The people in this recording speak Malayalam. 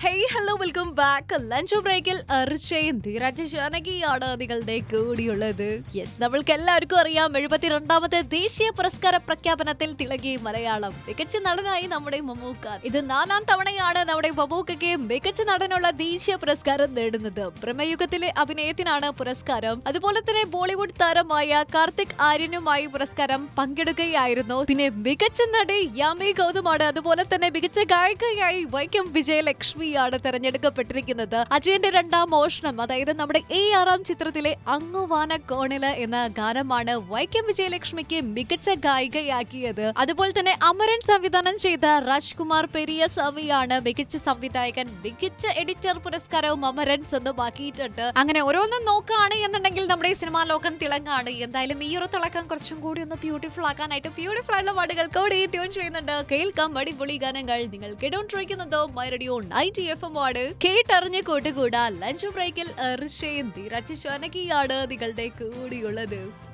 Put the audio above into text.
hey hello welcome back lunch ബ്രേക്കിൽ അർച്ചയും ധീരാജ് ജാനകിയാണ് നിങ്ങളുടെ കൂടിയുള്ളത് യെസ് നമ്മൾക്ക് എല്ലാവർക്കും അറിയാം എഴുപത്തിരണ്ടാമത്തെ ദേശീയ പുരസ്കാര പ്രഖ്യാപനത്തിൽ തിളങ്ങി മലയാളം മികച്ച നടനായി നമ്മുടെ മമ്മൂക്ക ഇത് നാലാം തവണയാണ് നമ്മുടെ മമ്മൂക്കയ്ക്ക് മികച്ച നടനുള്ള ദേശീയ പുരസ്കാരം നേടുന്നത് ബ്രഹ്മയുഗത്തിലെ അഭിനയത്തിനാണ് പുരസ്കാരം അതുപോലെ തന്നെ ബോളിവുഡ് താരമായ കാർത്തിക് ആര്യനുമായി പുരസ്കാരം പങ്കെടുക്കുകയായിരുന്നു പിന്നെ മികച്ച നടി യാമി ഗൗതമാണ് അതുപോലെ തന്നെ മികച്ച ഗായികയായി വൈക്കം വിജയലക്ഷ്മിയാണ് തെരഞ്ഞെടുക്കപ്പെട്ടിരിക്കുന്നത് അജയന്റെ രണ്ടാം മോഷണം അതായത് നമ്മുടെ എ ആറാം ചിത്രത്തിലെ അങ്ങുവാന കോണില് എന്ന ഗാനമാണ് വൈക്കം വിജയലക്ഷ്മിക്ക് മികച്ച ഗായികയാക്കിയത് അതുപോലെ തന്നെ അമരൻ സംവിധാനം ചെയ്ത രാജ്കുമാർ പെരിയ സ്വാമിയാണ് മികച്ച സംവിധായകൻ മികച്ച എഡിറ്റർ പുരസ്കാരവും അമരൻ സ്വന്തമാക്കിയിട്ടുണ്ട് അങ്ങനെ ഓരോന്നും നോക്കുകയാണ് എന്നുണ്ടെങ്കിൽ നമ്മുടെ ഈ സിനിമാ ലോകം തിളങ്ങാണ് എന്തായാലും ഈ ഒരു തിളക്കം കുറച്ചും കൂടി ഒന്ന് ബ്യൂട്ടിഫുൾ ആക്കാനായിട്ട് ബ്യൂട്ടിഫുൾ ആയിട്ടുള്ള പാട്ടുകൾ കൂടി ട്യൂൺ ചെയ്യുന്നുണ്ട് കേൾക്കാം അടിപൊളി ഗാനങ്ങൾ നിങ്ങൾ കേട്ടോണ്ടിരിക്കുന്നത് my radio night F M ആണ് കേട്ടറിഞ്ഞ് കൂട്ടുകൂടാ ലഞ്ച് ബ്രേക്കിൽ ഋഷയും ധീരജ് ശാനകിയാണ് നിങ്ങളുടെ കൂടിയുള്ളത്